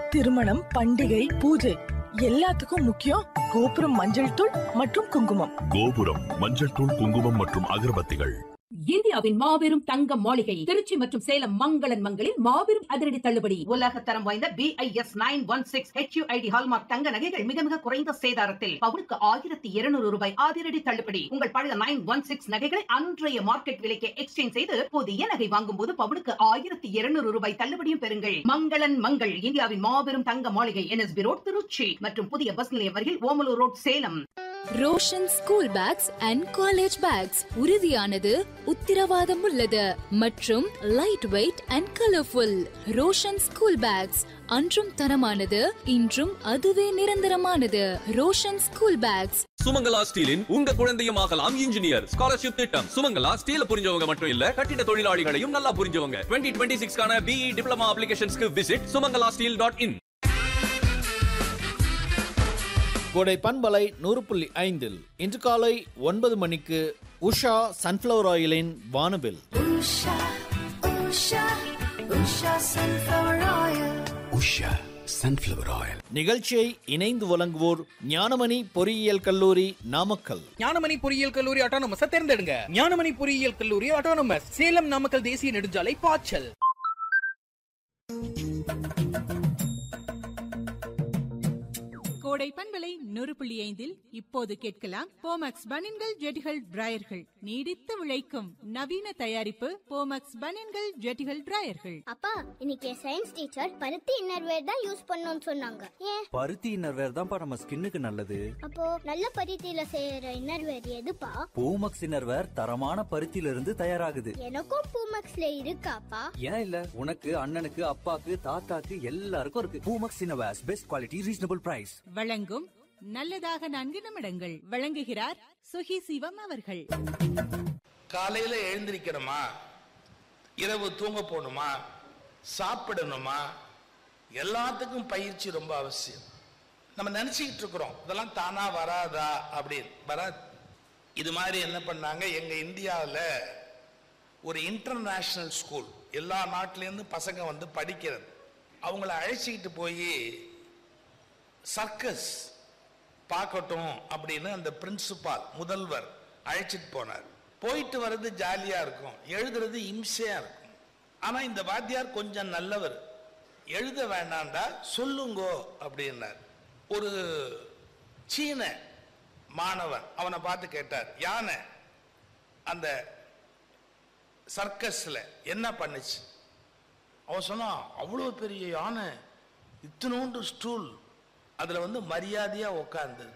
திருமணம் பண்டிகை பூஜை எல்லாத்துக்கும் முக்கியம் கோபுரம் மஞ்சள் தூள் மற்றும் குங்குமம் கோபுரம் மஞ்சள் தூள் குங்குமம் மற்றும் அகர்பத்திகள் இந்தியாவின் மாபெரும் தங்க மாளிகை திருச்சி மற்றும் சேலம் மங்களன் மங்களில் மாபெரும் அதிரடி தள்ளுபடி உலக தரம் வாய்ந்த BIS nine one six HUID hallmark தங்க நகைகள் மிக மிக குறைந்த சேதாரத்தில் பவுனுக்கு ஆயிரத்தி இருநூறு ரூபாய் அதிரடி தள்ளுபடி உங்கள் பழைய நைன் ஒன் சிக்ஸ் நகைகளை அன்றைய மார்க்கெட் விலைக்கு எக்ஸ்சேஞ்ச் செய்து புதிய நகை வாங்கும் போது பவுனுக்கு ஆயிரத்தி இருநூறு ரூபாய் தள்ளுபடியும் பெறுங்கள் மங்களன் மங்கள் இந்தியாவின் மாபெரும் தங்க மாளிகை என்எஸ்பி ரோட் திருச்சி மற்றும் புதிய பஸ் நிலையம் அருகில் Omalur road Salem Roshan school bags and college bags உறுதியானது உத்திரவாதம் உள்ளது மற்றும் light weight and colourful Roshan school bags அன்றும் தரமானது இன்றும் அதுவே நிரந்தரமானது ரோஷன் ஸ்கூல் பேக்ஸ் சுமங்கலா ஸ்டீலின் உங்க குழந்தையும் ஆகலாம் இன்ஜினியர் ஸ்காலர்ஷிப் திட்டம் சுமங்கலா ஸ்டீல புரிஞ்சவங்க மட்டும் இல்ல கட்டிட தொழிலாளிகளையும் நல்லா புரிஞ்சவங்க டுவெண்ட்டி டுவெண்ட்டி சிக்ஸ்க்கான பிஇ டிப்ளமா அப்ளிகேஷன்ஸ்க்கு visit Sumangala steel dot in Kovai பண்பலை நூறு புள்ளி ஐந்தில் இன்று காலை ஒன்பது மணிக்கு உஷா சன்ஃப்ளவர் ஆயிலின் வானவில் உஷா சன்ஃப்ளவர் ஆயில் நிகழ்ச்சியை இணைந்து வழங்குவோர் ஞானமணி பொறியியல் கல்லூரி நாமக்கல் ஞானமணி பொறியியல் கல்லூரி ஆட்டோனமஸ் தேர்ந்தெடுங்க ஞானமணி பொறியியல் கல்லூரி ஆட்டோனமஸ் சேலம் நாமக்கல் தேசிய நெடுஞ்சாலை பாய்ச்சல் கோடை பண்பலை நூறு புள்ளி ஐந்தில் இப்போது கேட்கலாம் போமக்ஸ் பனின்கள் ஜெட்டிகள் டிராயர்கள் நீடித்து விளைக்கும் நவீன தயாரிப்பு போமக்ஸ் பனின்கள் ஜெட்டிகள் டிராயர்கள் அப்பா இன்னைக்கு சயின்ஸ் டீச்சர் பருத்தி இன்னர்வேர் தான் யூஸ் பண்ணணும்னு சொன்னாங்க ஏன் பருத்தி இன்னர்வேர் தான்ப்பா நம்ம ஸ்கின்னுக்கு நல்லது அப்போ நல்ல பருத்தியில செய்யற இன்னர்வேர் எதுப்பா பூமக்ஸ் இன்னர்வேர் தரமான பருத்தியில இருந்து தயாராகுது எனக்கும் பூமக்ஸ்ல இருக்காப்பா ஏன் இல்ல உனக்கு அண்ணனுக்கு அப்பாக்கு தாத்தாக்கு எல்லாருக்கும் இருக்கு Poomex innerwears best quality reasonable price வழங்கும் நல்லதாக நான்கு நிமிடங்கள் வழங்குகிறார் சுகி சிவம் அவர்கள் காலையில எழுந்திருக்கணுமா இரவு தூங்க போகணுமா சாப்பிடணுமா எல்லாத்துக்கும் பயிற்சி ரொம்ப அவசியம் நம்ம நினைச்சுக்கிட்டு இருக்கிறோம் இதெல்லாம் தானா வராதா அப்படின்னு வராது இது மாதிரி என்ன பண்ணாங்க எங்க இந்தியாவில் ஒரு இன்டர்நேஷனல் ஸ்கூல் எல்லா நாட்டிலேருந்து பசங்க வந்து படிக்கிறது அவங்கள அழைச்சிக்கிட்டு போய் சர்க்கஸ் பார்க்கட்டும் அப்படின்னு அந்த பிரின்சிபால் முதல்வர் அழைச்சிட்டு போனார் போயிட்டு வர்றது ஜாலியா இருக்கும் எழுதுறது இம்சையா இருக்கும் ஆனா இந்த வாத்தியார் கொஞ்சம் நல்லவர் எழுத வேண்டாம்டா சொல்லுங்கோ அப்படின்னார் ஒரு சீன மாணவன் அவனை பார்த்து கேட்டார் யானை அந்த சர்க்கஸ்ல என்ன பண்ணுச்சு அவன் சொன்னான் அவ்வளோ பெரிய யானை இத்தினோண்டு ஸ்டூல் அதுல வந்து மரியாதையா உட்கார்ந்தது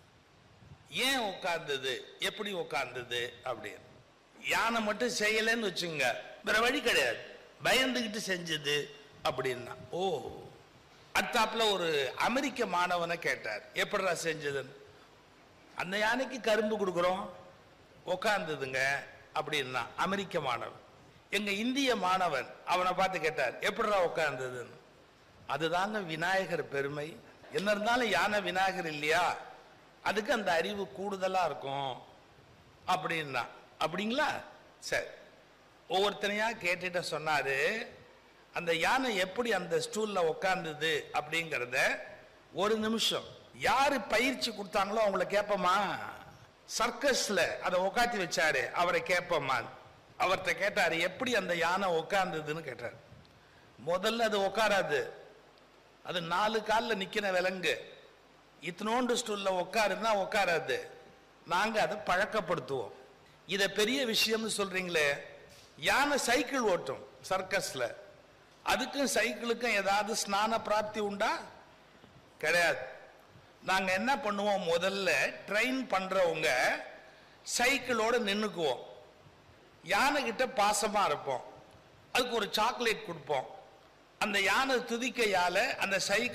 ஏன் உட்கார்ந்தது எப்படி உட்கார்ந்தது அப்படின்னு யானை மட்டும் செய்யலைன்னு வச்சுங்க வேற வழி கிடையாது பயந்துகிட்டு செஞ்சது அப்படின்னா ஓ அத்தாப்புல ஒரு அமெரிக்க மாணவனை கேட்டார் எப்படிடா செஞ்சதுன்னு அந்த யானைக்கு கரும்பு கொடுக்குறோம் உட்கார்ந்ததுங்க அப்படின்னா அமெரிக்க மாணவன் எங்க இந்திய மாணவன் அவனை பார்த்து கேட்டார் எப்படிடா உட்கார்ந்ததுன்னு அதுதாங்க விநாயகர் பெருமை என்ன இருந்தாலும் யானை விநாயகர் இல்லையா அதுக்கு அந்த அறிவு கூடுதலா இருக்கும் அப்படின்னா அப்படிங்களா சரி ஒவ்வொருத்தனையா கேட்டுட்டு சொன்னாரு அந்த யானை எப்படி அந்த ஸ்டூல்ல உட்கார்ந்தது அப்படிங்கிறத ஒரு நிமிஷம் யாரு பயிற்சி கொடுத்தாங்களோ அவங்கள கேட்போமா சர்க்கஸ்ல அதை உட்காத்தி வச்சாரு அவரை கேட்போமா அவர்கிட்ட கேட்டாரு எப்படி அந்த யானை உட்கார்ந்ததுன்னு கேட்டார் முதல்ல அது உட்காராது அது நாலு காலில் நிக்கிற விலங்கு இத்தனோண்டு ஸ்டூல்ல உட்காருன்னா உட்காராது நாங்க அதை பழக்கப்படுத்துவோம் இதை பெரிய விஷயம்னு சொல்றீங்களே யானை சைக்கிள் ஓட்டும் சர்க்கஸ்ல அதுக்கும் சைக்கிளுக்கும் ஏதாவது ஸ்நான பிராப்தி உண்டா கிடையாது நாங்க என்ன பண்ணுவோம் முதல்ல ட்ரெயின் பண்றவங்க சைக்கிளோட நின்னுக்குவோம் யானை கிட்ட பாசமா இருப்போம் அதுக்கு ஒரு சாக்லேட் கொடுப்போம் அந்த யானை துதிக்கையால அந்த சைக்கிள்